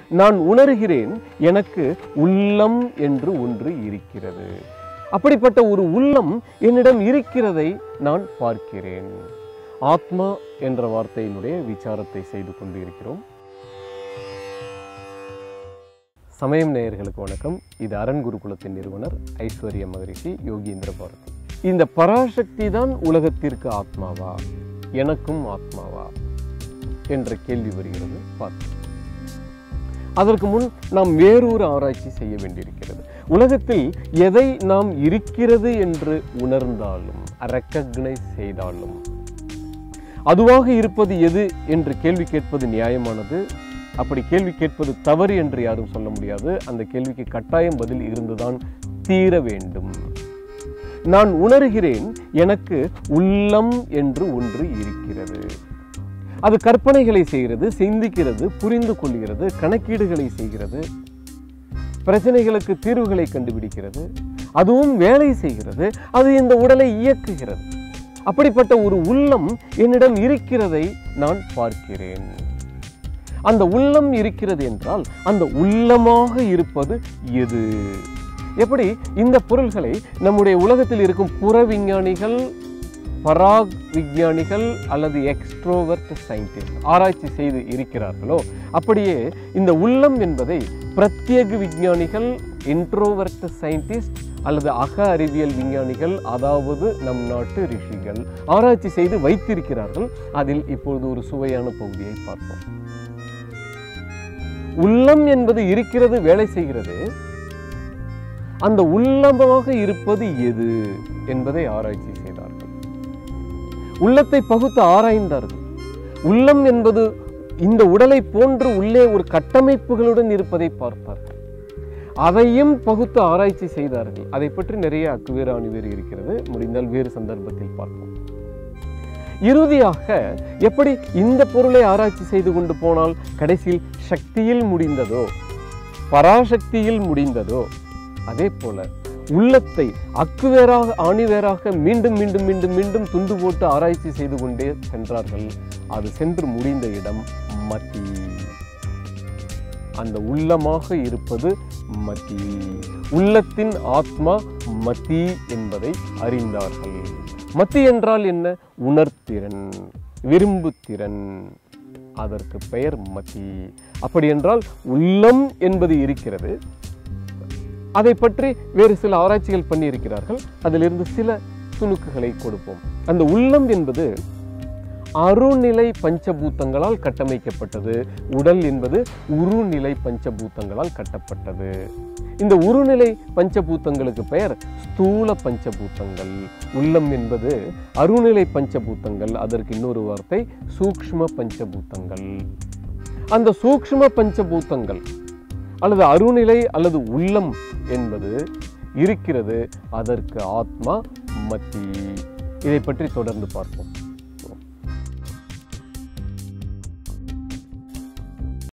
நான் உணர்கிறேன் எனக்கு உள்ளம் என்று ஒன்று இருக்கிறது அப்படிப்பட்ட ஒரு உள்ளம் என்னிடம் இருக்கிறதை நான் பார்க்கிறேன் ஆத்மா என்ற வார்த்தையினுடைய விசாரத்தை செய்து கொண்டு இருக்கிறோம் சமயம் நேயர்களுக்கு வணக்கம் இது அரண் குருகுலத்தின் நிறுவனர் ஐஸ்வர்ய மகரிஷி யோகீந்திர பாரதி இந்த பராசக்தி தான் உலகத்திற்கு ஆத்மாவா எனக்கும் ஆத்மாவா என்ற கேள்வி வருகிறது பார்த்து அதற்கு முன் நாம் வேறொரு ஆராய்ச்சி செய்ய வேண்டியிருக்கிறது உலகத்தில் எதை நாம் இருக்கிறது என்று உணர்ந்தாலும் ரெக்கக்னைஸ் செய்தாலும் அதுவாக இருப்பது எது என்று கேள்வி கேட்பது நியாயமானது அப்படி கேள்வி கேட்பது தவறு என்று யாரும் சொல்ல முடியாது அந்த கேள்விக்கு கட்டாயம் பதில் இருந்துதான் தீர வேண்டும் நான் உணர்கிறேன் எனக்கு உள்ளம் என்று ஒன்று இருக்கிறது அது கற்பனைகளை செய்கிறது சிந்திக்கிறது புரிந்து கொள்கிறது கணக்கீடுகளை செய்கிறது பிரச்சனைகளுக்கு தீர்வுகளை கண்டுபிடிக்கிறது அதுவும் வேலை செய்கிறது அது இந்த உடலை இயக்குகிறது அப்படிப்பட்ட ஒரு உள்ளம் என்னிடம் இருக்கிறதை நான் பார்க்கிறேன் அந்த உள்ளம் இருக்கிறது என்றால் அந்த உள்ளமாக இருப்பது எது எப்படி இந்த பொருள்களை நம்முடைய உலகத்தில் இருக்கும் புற விஞ்ஞானிகள் பராக் விஞ்ஞானிகள் அல்லது எக்ஸ்ட்ரோவர்ட் சயின்டிஸ்ட் ஆராய்ச்சி செய்து இருக்கிறார்களோ அப்படியே இந்த உள்ளம் என்பதை பிரத்யேக விஞ்ஞானிகள் இன்ட்ரோவர்ட் சயின்டிஸ்ட் அல்லது அக அறிவியல் விஞ்ஞானிகள் அதாவது நம் நாட்டு ரிஷிகள் ஆராய்ச்சி செய்து வைத்திருக்கிறார்கள் அதில் இப்பொழுது ஒரு சுவையான பகுதியை பார்ப்போம் உள்ளம் என்பது இருக்கிறது வேலை செய்கிறது அந்த உள்ளமாக இருப்பது எது என்பதை ஆராய்ச்சி செய்தார்கள் உள்ளத்தை பகுத்து ஆராய்ந்தார்கள் உள்ளம் என்பது இந்த உடலை போன்று உள்ளே ஒரு கட்டமைப்புகளுடன் இருப்பதை பார்ப்பார்கள் அதையும் பகுத்து ஆராய்ச்சி செய்தார்கள் அதை பற்றி நிறைய அக்குவேறு அணிவேறு இருக்கிறது முடிந்தால் வேறு சந்தர்ப்பத்தில் பார்ப்போம் இறுதியாக எப்படி இந்த பொருளை ஆராய்ச்சி செய்து கொண்டு போனால் கடைசியில் சக்தியில் முடிந்ததோ பராசக்தியில் முடிந்ததோ அதே போல உள்ளத்தை அக்குவேராக ஆணிவேராக மீண்டும் மீண்டும் மீண்டும் மீண்டும் துண்டு போட்டு ஆராய்ச்சி செய்து கொண்டே சென்றார்கள் அது சென்று முடிந்த இடம் மதி அந்த உள்ளமாக இருப்பது மதி உள்ளத்தின் ஆத்மா மதி என்பதை அறிந்தார்கள் மத்தி என்றால் என்ன உணர்திறன் விரும்புத்திறன் அதற்கு பெயர் மதி அப்படி என்றால் உள்ளம் என்பது இருக்கிறது அதை பற்றி வேறு சில ஆராய்ச்சிகள் பண்ணி இருக்கிறார்கள் அதிலிருந்து சில துணுக்குகளை கொடுப்போம் அந்த உள்ளம் என்பது அருநிலை பஞ்சபூத்தங்களால் கட்டமைக்கப்பட்டது உடல் என்பது உருநிலை பஞ்சபூத்தங்களால் கட்டப்பட்டது இந்த உருநிலை பஞ்சபூத்தங்களுக்கு பெயர் ஸ்தூல பஞ்சபூத்தங்கள் உள்ளம் என்பது அருநிலை பஞ்சபூத்தங்கள் அதற்கு இன்னொரு வார்த்தை சூக்ஷ்ம பஞ்சபூத்தங்கள் அந்த சூக்ஷ்ம பஞ்சபூத்தங்கள் அல்லது அருநிலை அல்லது உள்ளம் என்பது இருக்கிறது அதற்கு ஆத்மா மத்தி இதை பற்றி தொடர்ந்து பார்ப்போம்